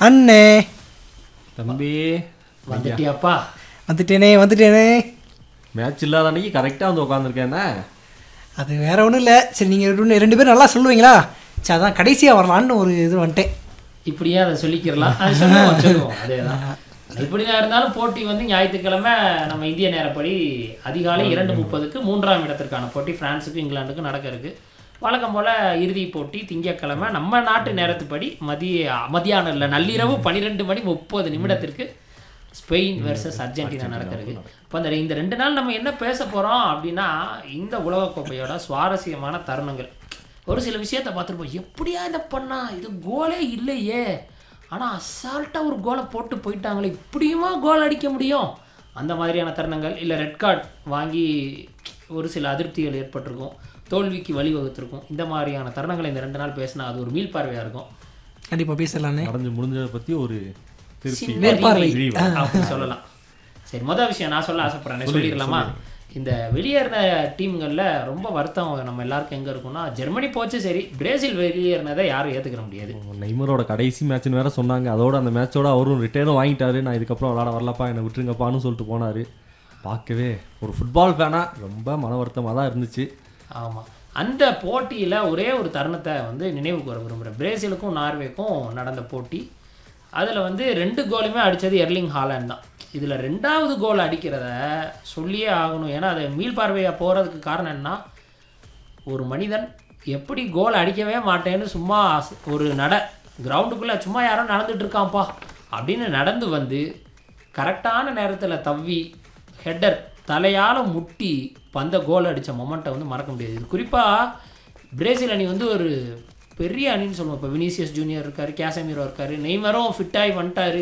அண்ணே தம்பி வந்துட்டியாப்பா வந்துட்டேனே வந்துட்டேனே மேட்ச் இல்லாத அன்னைக்கு கரெக்டாக வந்து உட்காந்துருக்கேன் அது வேற ஒன்றும் இல்லை சரி நீங்கள் ரெண்டு பேரும் நல்லா சொல்லுவீங்களா சரி அதான் கடைசியாக வரலான்னு ஒரு இது வந்துட்டேன் இப்படியே அதை சொல்லிக்கிறலாம் அது சொல்லுவோம் சொல்லுவோம் அதேதான் இப்படிதான் இருந்தாலும் போட்டி வந்து ஞாயிற்றுக்கிழமை நம்ம இந்திய நேரப்படி அதிகாலை இரண்டு முப்பதுக்கு மூன்றாம் இடத்திற்கான போட்டி பிரான்ஸுக்கும் இங்கிலாந்துக்கும் நடக்க இருக்கு வழக்கம் போல இறுதிப் போட்டி திங்கட்கிழமை நம்ம நாட்டு நேரத்துப்படி மதிய மதியானம் இல்லை நள்ளிரவு பன்னிரெண்டு மணி முப்பது நிமிடத்திற்கு ஸ்பெயின் வெர்சஸ் அர்ஜென்டினா நடக்க இருக்கு இப்போ அந்த இந்த ரெண்டு நாள் நம்ம என்ன பேச போறோம் அப்படின்னா இந்த உலகக்கோப்பையோட சுவாரஸ்யமான தருணங்கள் ஒரு சில விஷயத்த பார்த்துருப்போம் எப்படியா இதை பண்ணா இது கோலே இல்லையே ஆனால் அசால்ட்டாக ஒரு கோலை போட்டு போயிட்டாங்களே இப்படியுமா கோல் அடிக்க முடியும் அந்த மாதிரியான தருணங்கள் இல்லை ரெட் கார்டு வாங்கி ஒரு சில அதிருப்திகள் ஏற்பட்டிருக்கும் தோல்விக்கு வழிவகுத்திருக்கும் இந்த மாதிரியான தருணங்களை இந்த ரெண்டு நாள் பேசினா அது ஒரு மீள்பார்வையாக இருக்கும் கண்டிப்பாக பேசலானே நடந்து முடிஞ்சதை பற்றி ஒரு திருப்தி சின்ன மேற்பார்வை. review அப்படி சொல்லலாம் சரி முதல் விஷயம் நான் சொல்ல ஆசைப்படுறேன் சொல்லிடலாமா இந்த வெளியேறின டீம்களில் ரொம்ப வருத்தம் நம்ம எல்லாருக்கும் எங்கே இருக்கும்னா ஜெர்மனி போச்சு சரி பிரேசில் வெளியேறினதை யாரும் ஏற்றுக்கிற முடியாது நெய்மரோட கடைசி மேட்ச்னு வேற சொன்னாங்க அதோட அந்த மேட்சோட அவரும் ரிட்டையரும் வாங்கிட்டாரு நான் இதுக்கப்புறம் விளாட வரலப்பா என்னை விட்டுருங்கப்பான்னு சொல்லிட்டு போனார் பார்க்கவே ஒரு ஃபுட்பால் ஃபேனாக ரொம்ப மன வருத்தமாக தான் இருந்துச்சு ஆமாம் அந்த போட்டியில் ஒரே ஒரு தருணத்தை வந்து நினைவு கூற விரும்புகிறேன் பிரேசிலுக்கும் நார்வேக்கும் நடந்த போட்டி அதில் வந்து ரெண்டு கோலுமே அடித்தது எர்லிங் ஹாலண்ட் தான் இதில் ரெண்டாவது கோல் அடிக்கிறத சொல்லியே ஆகணும் ஏன்னா அது மீள்பார்வையாக போகிறதுக்கு காரணம் என்ன ஒரு மனிதன் எப்படி கோல் அடிக்கவே மாட்டேன்னு சும்மா அச- ஒரு நட கிரவுண்டுக்குள்ளே சும்மா யாரோ நடந்துட்டு இருக்கான்ப்பா அப்படின்னு நடந்து வந்து கரெக்டான நேரத்தில் தவ்வி ஹெட்டர் தலையால் முட்டி பந்த கோல் அடித்த மொமெண்ட்டை வந்து மறக்க முடியாது இது குறிப்பாக பிரேசில் அணி வந்து ஒரு பெரிய அணின்னு சொல்லுவோம் இப்போ வினிசியஸ் ஜூனியர் இருக்கார் கேசமீரோ இருக்கார் நெய்மரும் ஃபிட்டாகி வந்துட்டாரு